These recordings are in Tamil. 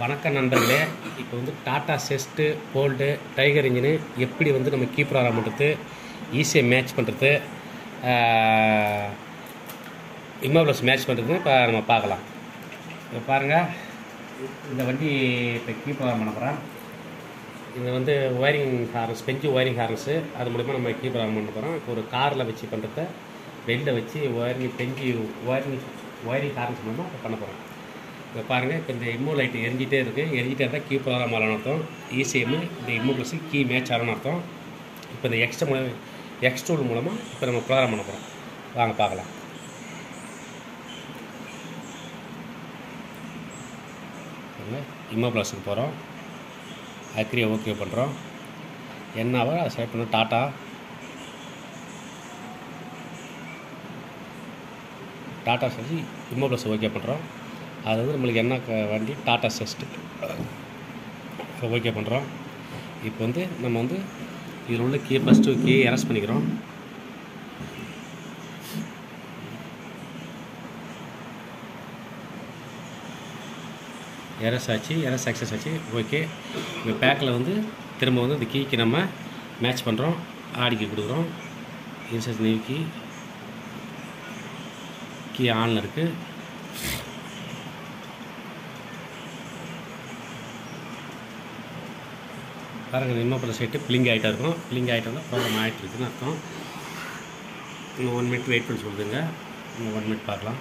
வணக்கம் நண்பர்களே இப்போ வந்து Tata Zest Bolt tiger engine எப்படி வந்து நம்ம கீ ப்ரோக்ராம் பண்ணுறது ஈஸியாக மேட்ச் பண்ணுறது இம்மா ப்ளஸ் மேட்ச் பண்ணுறது இப்போ நம்ம பார்க்கலாம் இப்போ பாருங்கள் இந்த வண்டி இப்போ கீ ப்ரோக்ராம் பண்ண போகிறேன் இது வந்து wiring harness bench wiring harness அது மூலிமா நம்ம கீ ப்ரோக்ராம் பண்ண போகிறோம் இப்போ ஒரு காரில் வச்சு பண்ணுறத வெளில வச்சு wiring bench wiring wiring harness மூலமாக இப்போ பண்ண போகிறோம் இப்போ பாருங்கள் இப்போ இந்த இம்மோ லைட் எரிஞ்சிட்டே இருக்குது எரிஞ்சிட்டே இருந்தால் கீ ப்ரோக்ராம் ஆகணும்னு அர்த்தம் இசிஎம் இந்த இம்மோ ப்ளஸ் கீ மேட்ச் ஆகணும்னு அர்த்தம் இப்போ இந்த எக்ஸ்ட்ரா மூலம் எக்ஸ் டூல் மூலமாக இப்போ நம்ம ப்ரோக்ராம் பண்ண போகிறோம் வாங்க பார்க்கலாம் இம்மோ ப்ளஸுக்கு போகிறோம் அக்ரியை ஓகே பண்ணுறோம் என்னவோ அதை செலக்ட் பண்ணோம் டாட்டா டாட்டா செஞ்சு இம்மோ ப்ளஸ் ஓகே பண்ணுறோம் அது வந்து நம்மளுக்கு என்ன க- வண்டி டாட்டா செஸ்ட்டு ஓகே பண்ணுறோம் இப்போ வந்து நம்ம வந்து இதில் உள்ள கீ ஃபஸ்ட்டு கீ எரஸ் பண்ணிக்கிறோம் எரஸ் ஆச்சு எரஸ் சக்ஸஸ் ஆச்சு ஓகே இந்த பேக்கில் வந்து திரும்ப வந்து இந்த கீக்கு நம்ம மேட்ச் பண்ணுறோம் ஆடிக்கு கொடுக்குறோம் இன்சர்ட் நியூ கீ கீ ஆனில் இருக்குது பாருங்கள் நிம்மப்பட சைட்டு பிளிங் ஆகிட்டா இருக்கும் பிளிங் ஆகிட்டு இருந்தால் ப்ராப்ளம் ஆகிட்டு இருக்குன்னு அர்த்தம் இன்னும் ஒன் மினிட் வெயிட் பண்ணி சொல்லுதுங்க இன்னும் ஒன் மினிட் பார்க்கலாம்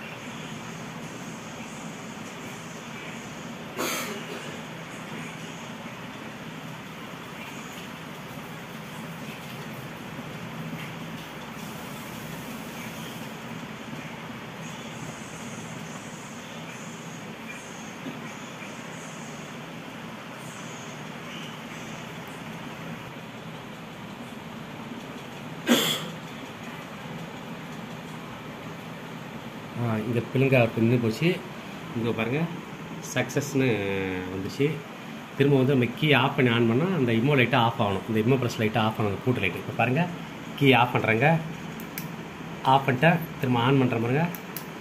இங்கே பிள்ளைங்க நின்று போச்சு இங்கே பாருங்கள் சக்ஸஸ்னு வந்துச்சு திரும்ப வந்து நம்ம கீ ஆஃப் பண்ணி ஆன் பண்ணால் அந்த இம்மோ லைட்டாக ஆஃப் ஆகணும் இந்த இம்மோ ப்ரெஸ் லைட்டாக ஆஃப் ஆகணும் கூட்டு லைட்டு இப்போ பாருங்கள் கீ ஆஃப் பண்ணுறேங்க ஆஃப் பண்ணிட்டேன் திரும்ப ஆன் பண்ணுற பாருங்க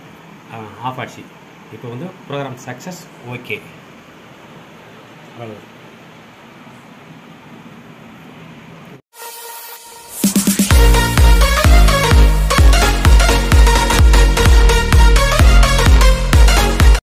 ஆஃப் ஆச்சு இப்போ வந்து ப்ரோக்ராம் சக்ஸஸ் ஓகே அவ்வளோ